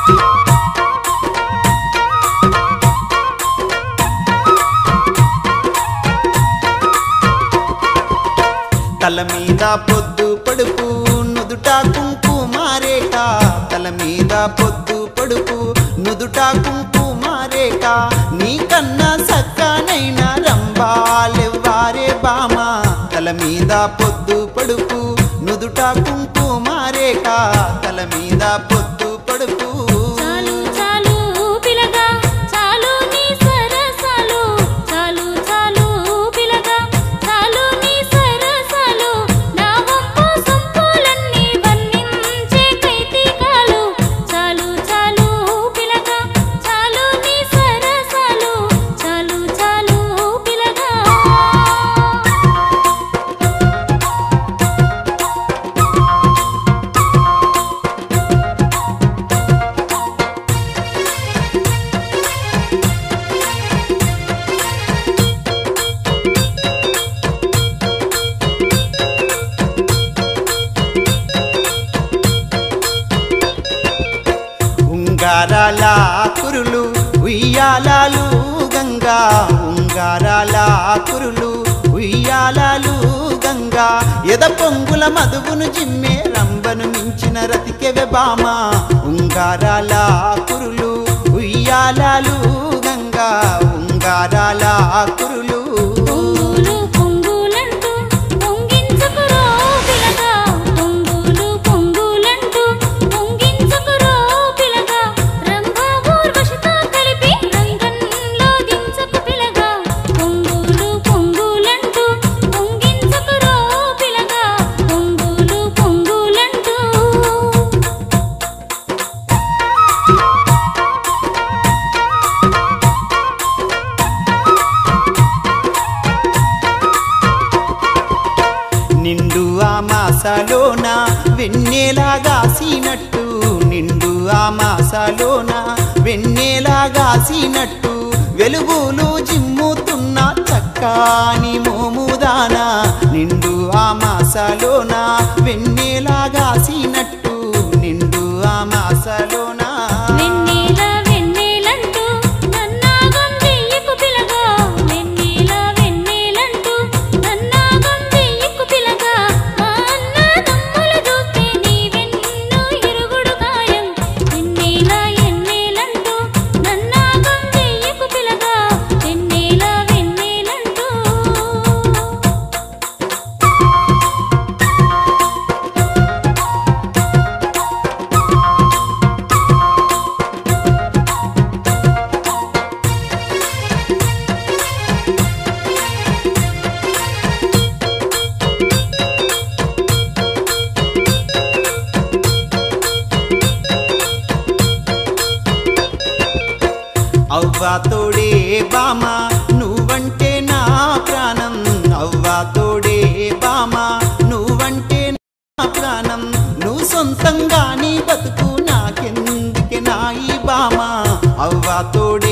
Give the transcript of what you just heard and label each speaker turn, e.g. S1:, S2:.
S1: తల మీద పొద్దు పడుపు నుదుట కుంకుమారేట తల మీద పొద్దు పడుపు నుదుట కుంకుమారేట నీకన్నా సక్కనైన రంబాలెవ్వారే బామ తల మీద పొద్దు పడుపు నుదుట కుంకుమారేట తల మీద పొద్దు పడుపు
S2: చాలు చాలు పిలగా చాలు నీ సరసాలు చాలు చాలు పిలగా చాలు నీ సరసాలు నా వంపు సొంపులన్నీ వర్ణించే కైతికాలు చాలు చాలు పిలగా చాలు నీ సరసాలు చాలు చాలు పిలగా
S1: ఉంగారాల కురులు ఉయ్యాలాలు గంగా ఉంగారాల కురులు ఉయ్యాలాలు గంగా ఎద పొంగుల మధువును జిమ్మే రంబను మించిన రతికెవె బామ ఉంగారాల కురులు ఉయ్యాలాలు గంగా ఉంగారాల కురులు
S2: పొంగులు పొంగులంటూ పొంగించుకురో పిలగా పొంగులు పొంగులంటూ పొంగించుకురో పిలగా రంభా ఊర్వశితో కలిపి రంగంలో దించకు పిలగా పొంగులు పొంగులంటూ పొంగించుకురో పిలగా పొంగులు పొంగులంటూ
S1: నిండు ఆ మాసాలోన వెన్నెలాగాసినట్టు నిండు ఆ మాసాలోన వెన్నెలాగాసినట్టు వెలుగులు జిమ్ముతున్న చక్కాని మోముదాన నిండు ఆ మాసాలోన వెన్నెలాగాసినట్టు నిండు ఆ మాసాలోన
S2: వెన్నెల వెన్నెలంటూ నన్నాగం చెయ్యకు పిలగా వెన్నెల వెన్నెలంటూ నన్నాగం చెయ్యకు పిలగా మా అన్న తమ్ముల చూస్తే నీ వెన్ను ఇరుగుడు గాయం వెన్నెల ఎన్నెలంటూ నన్నాగం చెయ్యకు పిలగా వెన్నెల వెన్నెలంటూ
S1: అవ్వా తోడే బామ నువ్వంటే నా ప్రాణం అవ్వా తోడే బామ నువ్వంటే నా ప్రాణం నువ్వు సొంతంగా నీ బతుకు నాకెందుకే నా ఈ బామ అవ్వా తోడే